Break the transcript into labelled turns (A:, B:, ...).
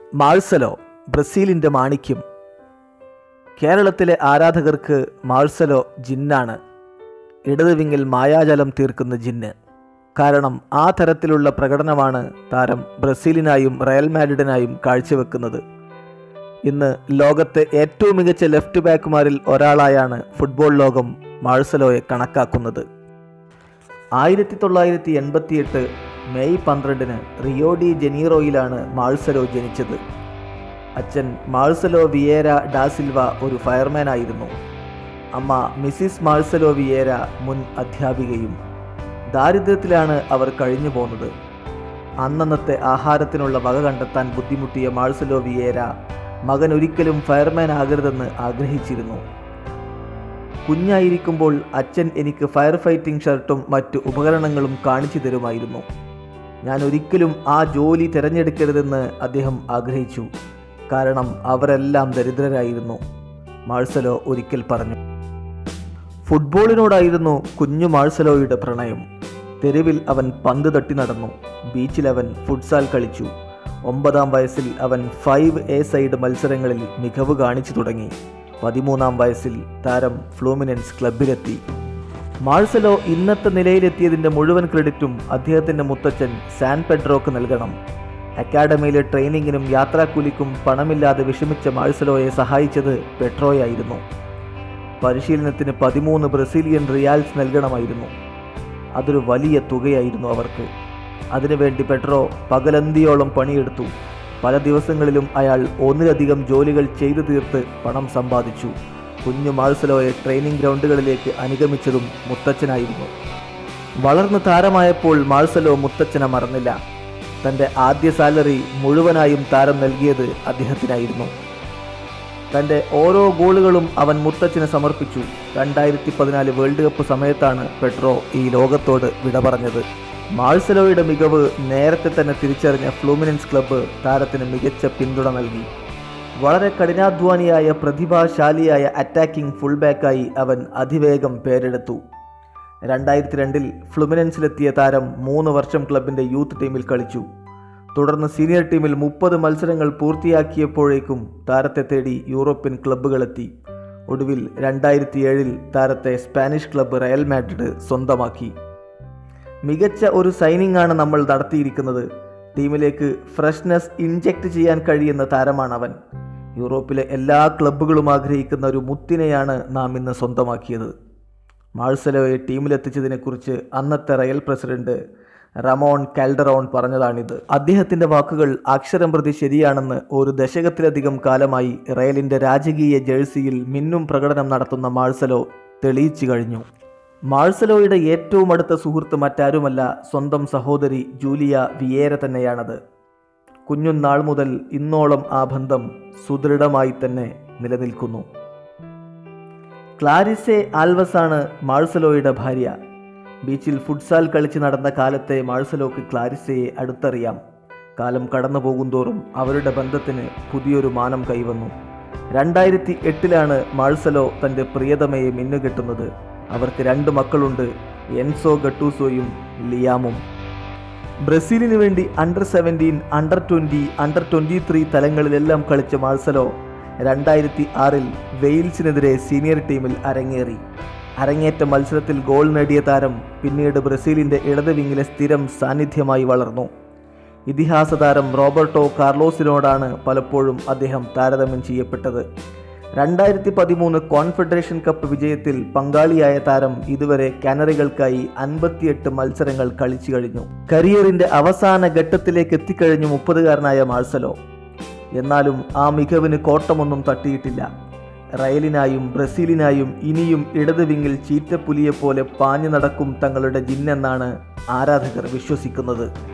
A: Marcelo ബ്രസീലിൻ്റെ മാണിക്യം കേരളത്തിലെ ആരാധകർക്ക് Marcelo ജിന്നാണ് ഇടത് വിങ്ങിൽ മായാജലം തീർക്കുന്ന ജിന്ന് കാരണം ആ തരത്തിലുള്ള പ്രകടനമാണ് താരം ബ്രസീലിനായും റയൽ മാഡ്രിഡിനായും കാഴ്ചവെക്കുന്നത് ഇന്ന് ലോകത്തെ ഏറ്റവും മികച്ച ലെഫ്റ്റ് ബാക്കുമാരിൽ ഒരാളായാണ് ഫുട്ബോൾ ലോകം മാഴ്സലോയെ കണക്കാക്കുന്നത് ആയിരത്തി തൊള്ളായിരത്തി എൺപത്തിയെട്ട് മെയ് പന്ത്രണ്ടിന് റിയോ ഡി ജനീറോയിലാണ് മാഴ്സലോ ജനിച്ചത് അച്ഛൻ മാഴ്സലോ വിയേര ഡാസിൽവ ഒരു ഫയർമാൻ ആയിരുന്നു അമ്മ മിസിസ് മാഴ്സലോ വിയേര മുൻ അധ്യാപികയും ദാരിദ്ര്യത്തിലാണ് അവർ കഴിഞ്ഞു പോന്നത് അന്നന്നത്തെ ആഹാരത്തിനുള്ള വക കണ്ടെത്താൻ ബുദ്ധിമുട്ടിയ മാഴ്സലോ വിയേര മകൻ ഒരിക്കലും ഫയർമാൻ ആകരുതെന്ന് ആഗ്രഹിച്ചിരുന്നു കുഞ്ഞായിരിക്കുമ്പോൾ അച്ഛൻ എനിക്ക് ഫയർ ഫൈറ്റിംഗ് ഷർട്ടും മറ്റു ഉപകരണങ്ങളും കാണിച്ചു തരുമായിരുന്നു ഞാൻ ഒരിക്കലും ആ ജോലി തിരഞ്ഞെടുക്കരുതെന്ന് അദ്ദേഹം ആഗ്രഹിച്ചു കാരണം അവരെല്ലാം ദരിദ്രരായിരുന്നു മാഴ്സലോ ഒരിക്കൽ പറഞ്ഞു ഫുട്ബോളിനോടായിരുന്നു കുഞ്ഞു മാഴ്സലോയുടെ പ്രണയം തെരുവിൽ അവൻ പന്ത് തട്ടി നടന്നു ബീച്ചിൽ അവൻ ഫുട്സാൽ കളിച്ചു ഒമ്പതാം വയസ്സിൽ അവൻ ഫൈവ് എ സൈഡ് മത്സരങ്ങളിൽ മികവ് കാണിച്ചു തുടങ്ങി പതിമൂന്നാം വയസ്സിൽ താരം ഫ്ലൂമിനൻസ് ക്ലബിലെത്തി മാഴ്സലോ ഇന്നത്തെ നിലയിലെത്തിയതിൻ്റെ മുഴുവൻ ക്രെഡിറ്റും അദ്ദേഹത്തിൻ്റെ മുത്തച്ഛൻ സാൻ പെഡ്രോക്ക് നൽകണം അക്കാഡമിയിലെ ട്രെയിനിങ്ങിനും യാത്രാക്കൂലിക്കും പണമില്ലാതെ വിഷമിച്ച മാഴ്സലോയെ സഹായിച്ചത് പെട്രോയായിരുന്നു പരിശീലനത്തിന് പതിമൂന്ന് ബ്രസീലിയൻ റിയാൽസ് നൽകണമായിരുന്നു അതൊരു വലിയ തുകയായിരുന്നു അവർക്ക് അതിനുവേണ്ടി പെട്രോ പകലന്തിയോളം പണിയെടുത്തു പല ദിവസങ്ങളിലും അയാൾ ഒന്നിലധികം ജോലികൾ ചെയ്തു തീർത്ത് പണം സമ്പാദിച്ചു കുഞ്ഞു മാഴ്സലോയെ ട്രെയിനിങ് ഗ്രൗണ്ടുകളിലേക്ക് അനുഗമിച്ചതും മുത്തച്ഛനായിരുന്നു വളർന്ന് താരമായപ്പോൾ മാഴ്സലോ മുത്തച്ഛനെ മറന്നില്ല തൻ്റെ ആദ്യ സാലറി മുഴുവനായും താരം നൽകിയത് അദ്ദേഹത്തിനായിരുന്നു തൻ്റെ ഓരോ ഗോളുകളും അവൻ മുത്തച്ഛന് സമർപ്പിച്ചു രണ്ടായിരത്തി പതിനാല് വേൾഡ് കപ്പ് സമയത്താണ് പെട്രോ ഈ ലോകത്തോട് വിട പറഞ്ഞത് മാഴ്സലോയുടെ മികവ് നേരത്തെ തന്നെ തിരിച്ചറിഞ്ഞ ഫ്ലൂമിനൻസ് ക്ലബ്ബ് താരത്തിന് മികച്ച പിന്തുണ നൽകി വളരെ കഠിനാധ്വാനിയായ പ്രതിഭാശാലിയായ അറ്റാക്കിംഗ് ഫുൾബാക്കായി അവൻ അതിവേഗം പേരെടുത്തു രണ്ടായിരത്തി രണ്ടിൽ ഫ്ലുമിനൻസിലെത്തിയ താരം മൂന്ന് വർഷം ക്ലബിൻ്റെ യൂത്ത് ടീമിൽ കളിച്ചു തുടർന്ന് സീനിയർ ടീമിൽ മുപ്പത് മത്സരങ്ങൾ പൂർത്തിയാക്കിയപ്പോഴേക്കും താരത്തെ തേടി യൂറോപ്യൻ ക്ലബ്ബുകളെത്തി ഒടുവിൽ രണ്ടായിരത്തി ഏഴിൽ താരത്തെ സ്പാനിഷ് ക്ലബ്ബ് റയൽ മാഡ്രിഡ് സ്വന്തമാക്കി മികച്ച ഒരു സൈനിങ് ആണ് നമ്മൾ നടത്തിയിരിക്കുന്നത് ടീമിലേക്ക് ഫ്രഷ്നെസ് ഇൻജെക്ട് ചെയ്യാൻ കഴിയുന്ന താരമാണ് അവൻ യൂറോപ്പിലെ എല്ലാ ക്ലബ്ബുകളും ആഗ്രഹിക്കുന്ന ഒരു മുത്തിനെയാണ് നാം ഇന്ന് സ്വന്തമാക്കിയത് മാഴ്സലോയെ ടീമിലെത്തിച്ചതിനെക്കുറിച്ച് അന്നത്തെ റയൽ പ്രസിഡന്റ് റമോൺ കാൽഡറോൺ പറഞ്ഞതാണിത് അദ്ദേഹത്തിന്റെ വാക്കുകൾ അക്ഷരം പ്രതി ശരിയാണെന്ന് ഒരു ദശകത്തിലധികം കാലമായി റയലിന്റെ രാജകീയ ജേഴ്സിയിൽ മിന്നും പ്രകടനം നടത്തുന്ന മാഴ്സലോ തെളിയിച്ചു കഴിഞ്ഞു മാഴ്സലോയുടെ ഏറ്റവും അടുത്ത സുഹൃത്ത് മറ്റാരുമല്ല സ്വന്തം സഹോദരി ജൂലിയ വിയേര തന്നെയാണത് കുഞ്ഞുനാൾ മുതൽ ഇന്നോളം ആ ബന്ധം സുദൃഢമായി തന്നെ നിലനിൽക്കുന്നു ക്ലാരിസെ ആൽവസ് ആണ് മാഴ്സലോയുടെ ഭാര്യ ബീച്ചിൽ ഫുട്സാൽ കളിച്ച് നടന്ന കാലത്തെ മാഴ്സലോക്ക് ക്ലാരിസയെ അടുത്തറിയാം കാലം കടന്നു പോകുന്തോറും അവരുടെ ബന്ധത്തിന് പുതിയൊരു മാനം കൈവന്നു രണ്ടായിരത്തി എട്ടിലാണ് മാഴ്സലോ തൻ്റെ പ്രിയതമയെ മിന്നുകെട്ടുന്നത് അവർക്ക് രണ്ട് മക്കളുണ്ട് എൻസോ ഗട്ടൂസോയും ലിയാമും ബ്രസീലിന് വേണ്ടി under seventeen under twenty under twenty three തലങ്ങളിലെല്ലാം കളിച്ച മാഴ്സലോ രണ്ടായിരത്തി ആറിൽ വെയിൽസിനെതിരെ സീനിയർ ടീമിൽ അരങ്ങേറി അരങ്ങേറ്റ മത്സരത്തിൽ ഗോൾ നേടിയ താരം പിന്നീട് ബ്രസീലിൻ്റെ ഇടത് വിങ്ങിലെ സ്ഥിരം സാന്നിധ്യമായി വളർന്നു ഇതിഹാസ താരം റോബർട്ടോ കാർലോസിനോടാണ് പലപ്പോഴും അദ്ദേഹം താരതമ്യം ചെയ്യപ്പെട്ടത് രണ്ടായിരത്തി പതിമൂന്ന് കോൺഫെഡറേഷൻ കപ്പ് വിജയത്തിൽ പങ്കാളിയായ താരം ഇതുവരെ കാനറികൾക്കായി അൻപത്തിയെട്ട് മത്സരങ്ങൾ കളിച്ചു കഴിഞ്ഞു കരിയറിന്റെ അവസാന ഘട്ടത്തിലേക്ക് എത്തിക്കഴിഞ്ഞു മുപ്പതുകാരനായ മാഴ്സലോ എന്നാലും ആ മികവിന് കോട്ടമൊന്നും തട്ടിയിട്ടില്ല റയലിനായും ബ്രസീലിനായും ഇനിയും ഇടത് വിങ്ങിൽ ചീറ്റപ്പുലിയെപ്പോലെ പാഞ്ഞു നടക്കും തങ്ങളുടെ ജിന്നെന്നാണ് ആരാധകർ വിശ്വസിക്കുന്നത്